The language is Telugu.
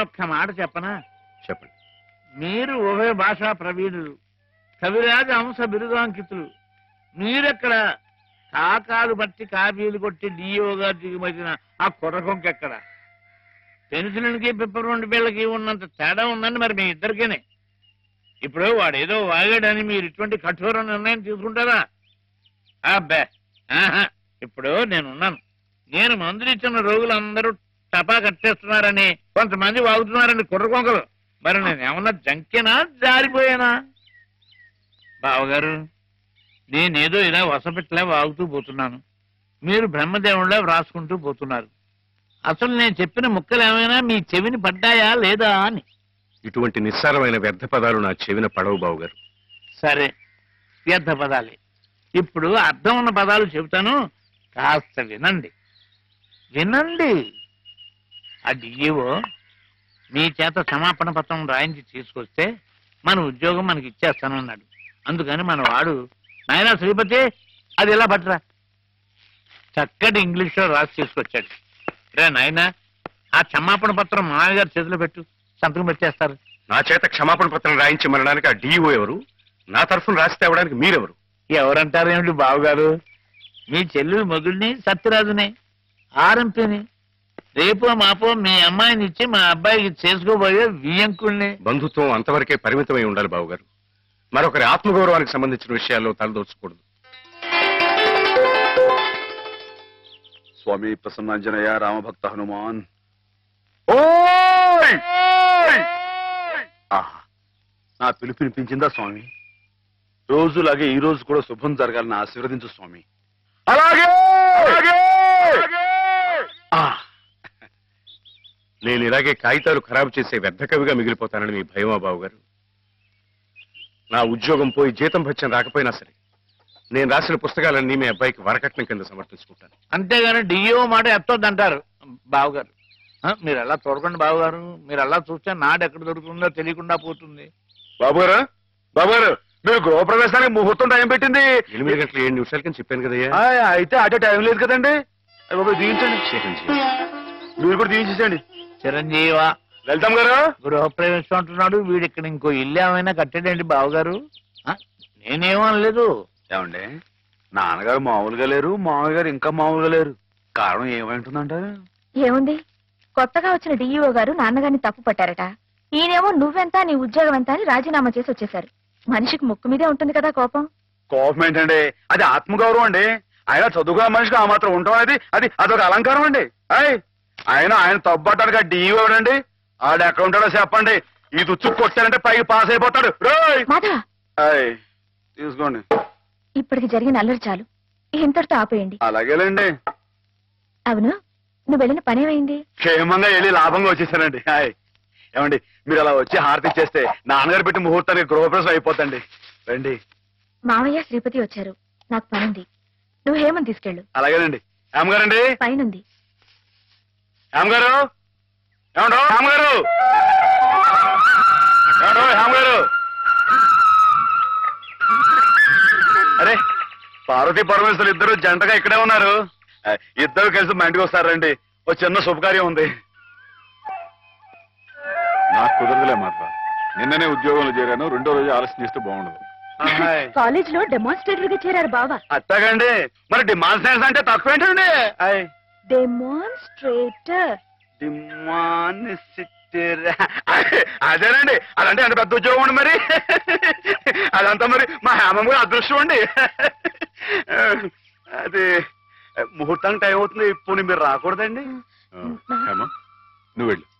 ఒక్క మాట చెప్పనా చెప్పండి మీరు ఉభయ భాషా ప్రవీణులు కవిరాజ అంశ బిరుదాంకితులు మీరెక్కడ కాకాలు బట్టి కాపీలు కొట్టి డిఓగా దిగుమతిన ఆ కుర్రకొంకెక్కడ పెన్సిల్కి పిప్పర్ పిల్లకి ఉన్నంత తేడా ఉందండి మరి మీ ఇద్దరికేనే ఇప్పుడు వాడు ఏదో వాగాడని మీరు ఇటువంటి కఠోర నిర్ణయం తీసుకుంటారా అబ్బే ఆహా ఇప్పుడు నేనున్నాను నేను మందులు ఇచ్చిన రోగులందరూ టపా కట్టేస్తున్నారని కొంతమంది వాగుతున్నారని కుర్రకొంకలు మరి నేను ఏమన్నా జంకేనా జారిపోయానా బావగారు నేనేదో ఇలా వసపెట్టలే వాగుతూ పోతున్నాను మీరు బ్రహ్మదేవుళ్ళ వ్రాసుకుంటూ పోతున్నారు అసలు నేను చెప్పిన ముక్కలు ఏమైనా మీ చెవిని పడ్డాయా లేదా అని ఇటువంటి నిస్సారమైన వ్యర్థ పదాలు నా చెవిన పడవు బాబు గారు సరే వ్యర్థ పదాలే ఇప్పుడు అర్థం ఉన్న పదాలు చెబుతాను కాస్త వినండి వినండి ఆ డిఈఓ మీ చేత క్షమాపణ పత్రం రాయించి తీసుకొస్తే మన ఉద్యోగం మనకి ఇచ్చేస్తానన్నాడు అందుకని మన వాడు నాయనా శ్రీపతి అది ఎలా పట్టరా చక్కటి ఇంగ్లీష్లో రాసి తీసుకొచ్చాడు రే నాయనా ఆ క్షమాపణ పత్రం మామయ్య గారి చేతిలో పెట్టు సంతకం పెట్టేస్తారు నా చేత క్షమాపణ పత్రం రాయించమనడానికి ఆ డిఓ ఎవరు నా తరఫున రాసి తేవడానికి మీరెవరు ఎవరంటారు ఏమిటి బావగారు మీ చెల్లెలు మొగుడిని సత్యరాజుని ఆరంపిని రేపో మాపో మీ అమ్మాయిని ఇచ్చి మా అబ్బాయికి చేసుకోబోయే వియంకుల్ని బంధుత్వం అంతవరకే పరిమితమై ఉండాలి బాబు గారు మరొకరి ఆత్మగౌరవానికి సంబంధించిన విషయాల్లో తలదోచకూడదు స్వామి ప్రసన్నాంజనేయ రామభక్త హనుమాన్ ఆహా, నా పిలుపు వినిపించిందా స్వామి రోజులాగే ఈ రోజు కూడా శుభం జరగాలని ఆశీర్వదించు స్వామి అలాగే ఆ! నేను ఇలాగే కాగితాలు ఖరాబు చేసే వ్యర్థ కవిగా మిగిలిపోతానని మీ భయమా బాబు గారు నా ఉద్యోగం పోయి జీతం భత్యం రాకపోయినా సరే నేను రాసిన పుస్తకాలన్నీ మీ అబ్బాయికి వరకట్నం కింద సమర్పించుకుంటాను అంతేగాని డిఓ మాట ఎత్తొద్దంటారు బావగారు ఆ, మీరు ఎలా చూడకండి బావగారు మీరు అలా చూస్తే నాడు ఎక్కడ దొరుకుతుందో తెలియకుండా పోతుంది బాబు గారు బాబు గారు మీరు గృహప్రవేశానికి ముహూర్తం టైం పెట్టింది ఎనిమిది గంటల ఏడు నిమిషాల కింద చెప్పాను కదయ్యా ఆ, అయితే అటే టైం లేదు కదండి అయ్య బాబు దీవించండి చిరంజీవి. మీరు కూడా దీవించేసండి చిరంజీవ వెళ్తాం గారు గృహప్రవేశం అంటున్నాడు వీడు ఇక్కడ ఇంకో ఇల్లు ఏమైనా కట్టాడండి బావగారు ఆ, నేనేమో అనలేదు ఏమండి నాన్నగారు మామూలుగా లేరు మామయ్య గారు ఇంకా మామూలుగా లేరు కారణం ఏమైంటుందంటారు ఏముంది కొత్తగా వచ్చిన డిఈఓ గారు నాన్నగారిని తప్పు పట్టారట ఈయనేమో నువ్వెంత నీ ఉద్యోగం ఎంత అని రాజీనామా చేసి వచ్చేశారు మనిషికి ముక్కు మీదే ఉంటుంది కదా కోపం కోపం ఏంటండి అది ఆత్మగౌరవం అండి ఆయన చదువుకున్న మనిషికి ఆ మాత్రం ఉండటం అనేది అది అదొక అలంకారం అండి అయ్ ఆయన ఆయన తప్పట్టడానికి ఆ డిఈ ఎవడండి ఆడ ఎక్కడ ఉంటాడో చెప్పండి ఈ తుచ్చు కొట్టారంటే పైకి పాస్ అయిపోతాడు రోయ్ మాధవ అయ్ తీసుకోండి ఇప్పటికి జరిగిన అల్లరి చాలు ఇంతటితో ఆపేయండి అలాగేలేండి అవును నువ్వు వెళ్ళిన పనేమైంది క్షేమంగా వెళ్ళి లాభంగా వచ్చేసానండి హాయ్ ఏమండి మీరు అలా వచ్చి హారతి ఇచ్చేస్తే నాన్నగారు పెట్టి ముహూర్తానికి గృహప్రవేశం అయిపోతండి రండి మావయ్య శ్రీపతి వచ్చారు నాకు పనుంది నువ్వు హేమని తీసుకెళ్ళు అలాగేనండి ఏమగారండి పైనుంది ఏమగారు ఏమండో ఏమగారు ఏమండో ఏమగారు అరే పార్వతీ పరమేశ్వరు ఇద్దరు జంటగా ఇక్కడే ఉన్నారు ఆ, ఇద్దరు కలిసి మా ఇంటికి వస్తారండి ఓ చిన్న శుభకార్యం ఉంది నాకు కుదరదులే మాట నిన్ననే ఉద్యోగంలో చేరాను రెండో రోజు ఆలస్యం చేస్తే బాగుండదు హాయ్. కాలేజ్ లో డెమాన్స్ట్రేటర్ గా చేరారు బావా అట్టగండి మరి డిమాండ్ సైన్స్ అంటే తక్కువ ఏంటండి హాయ్. డెమాన్స్ట్రేటర్ డిమానిసిటర్ అదేనండి అదంటే అంత పెద్ద ఉద్యోగం అండి మరి అదంతా మరి మా హేమం కూడా అదృష్టం అండి అది ముహూర్తానికి టైం అవుతుంది ఇప్పుడు మీరు రాకూడదండి హేమ నువ్వు వెళ్ళు